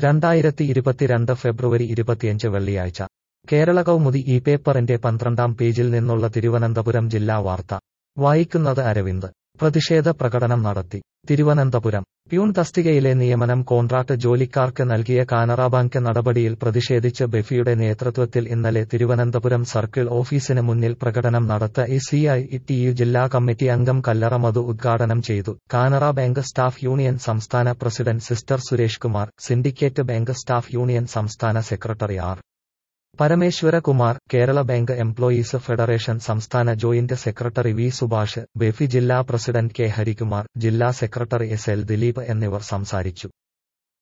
രണ്ടായിരത്തി ഇരുപത്തിരണ്ട് ഫെബ്രുവരി ഇരുപത്തിയഞ്ച് വെള്ളിയാഴ്ച കേരള കൗമുദി ഈ പേപ്പറിന്റെ പന്ത്രണ്ടാം പേജിൽ നിന്നുള്ള തിരുവനന്തപുരം ജില്ലാ വാർത്ത വായിക്കുന്നത് അരവിന്ദ് പ്രതിഷേധ പ്രകടനം നടത്തി തിരുവനന്തപുരം പ്യൂൺ തസ്തികയിലെ നിയമനം കോൺട്രാക്ട് ജോലിക്കാർക്ക് നൽകിയ കാനറ ബാങ്ക് നടപടിയിൽ പ്രതിഷേധിച്ച് ബെഫിയുടെ നേതൃത്വത്തിൽ ഇന്നലെ തിരുവനന്തപുരം സർക്കിൾ ഓഫീസിന് മുന്നിൽ പ്രകടനം നടത്ത എ സി ഐ ടി യു ജില്ലാ കമ്മിറ്റി അംഗം കല്ലറ മധു ഉദ്ഘാടനം ചെയ്തു കാനറ ബാങ്ക് സ്റ്റാഫ് യൂണിയൻ സംസ്ഥാന president sister Suresh Kumar syndicate bank staff union സംസ്ഥാന secretary R Parameswara Kumar Kerala bank employees federation സംസ്ഥാന joint secretary V Subhash BEFI ജില്ലാ പ്രസിഡന്റ് കെ ഹരികുമാർ ജില്ലാ സെക്രട്ടറി എസ് എൽ ദിലീപ് എന്നിവർ സംസാരിച്ചു